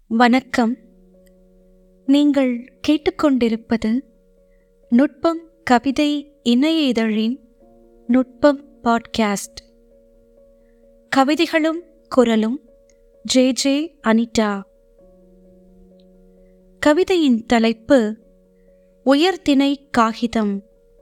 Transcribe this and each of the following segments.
வணக்கம் நீங்கள் கேட்டுக்கொண்டிருப்பது நுட்பம் கவிதை இணைய இதழின் நுட்பம் பாட்காஸ்ட் கவிதைகளும் குரலும் ஜே ஜே அனிதா கவிதையின் தலைப்பு உயர்திணை காகிதம்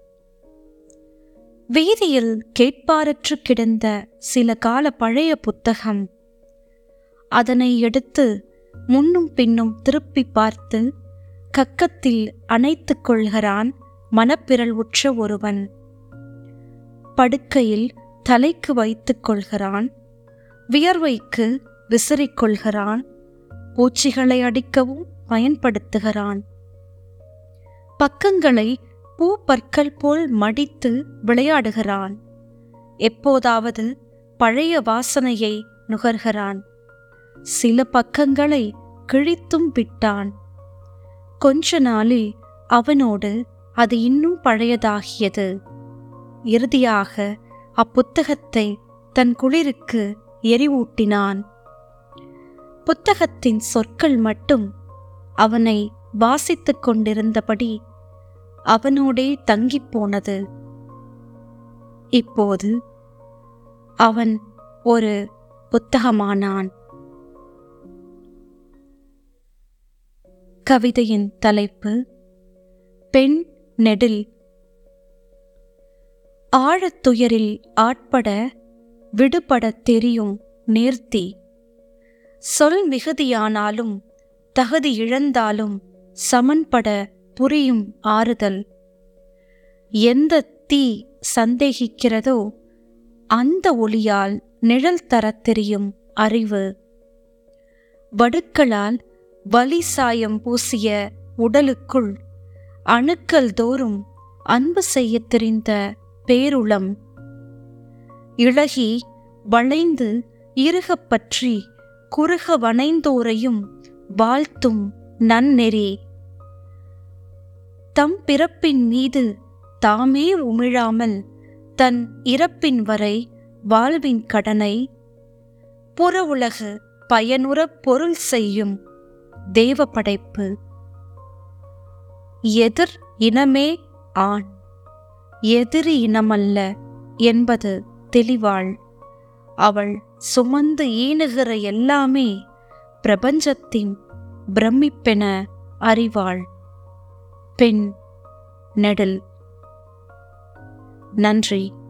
வீதியில் கேட்பாரற்று கிடந்த சில கால பழைய புத்தகம் அதனை எடுத்து முன்னும் பின்னும் திருப்பி பார்த்து கக்கத்தில் அணைத்துக் கொள்கிறான் மனப்பிரல் உற்ற ஒருவன் படுக்கையில் தலைக்கு வைத்துக் கொள்கிறான் வியர்வைக்கு விசிறிக் கொள்கிறான் பூச்சிகளை அடிக்கவும் பயன்படுத்துகிறான் பக்கங்களை பூ பற்கள் போல் மடித்து விளையாடுகிறான் எப்போதாவது பழைய வாசனையை நுகர்கிறான் சில பக்கங்களை கிழித்தும் விட்டான் கொஞ்ச நாளில் அவனோடு அது இன்னும் பழையதாகியது இறுதியாக அப்புத்தகத்தை தன் குளிருக்கு எரிவூட்டினான் புத்தகத்தின் சொற்கள் மட்டும் அவனை வாசித்துக் கொண்டிருந்தபடி அவனோடே தங்கிப் போனது இப்போது அவன் ஒரு புத்தகமானான் கவிதையின் தலைப்பு பெண் நெடில் ஆழத்துயரில் ஆட்பட விடுபட தெரியும் நேர்த்தி சொல் மிகுதியானாலும் தகுதி இழந்தாலும் சமன்பட புரியும் ஆறுதல் எந்த தீ சந்தேகிக்கிறதோ அந்த ஒளியால் நிழல் தரத் தெரியும் அறிவு வடுக்களால் வலி சாயம் பூசிய உடலுக்குள் அணுக்கள் தோறும் அன்பு செய்யத் தெரிந்த பேருளம் இழகி வளைந்து இறுகப் பற்றி குறுக வனைந்தோரையும் வாழ்த்தும் நன்னெறி தம் பிறப்பின் மீது தாமே உமிழாமல் தன் இறப்பின் வரை வாழ்வின் கடனை புற உலகு பயனுறப் பொருள் செய்யும் தேவ படைப்பு எதிர் இனமே ஆண் எதிரி இனமல்ல என்பது தெளிவாள் அவள் சுமந்து ஈணுகிற எல்லாமே பிரபஞ்சத்தின் பிரமிப்பென அறிவாள் பெண் நெடில் நன்றி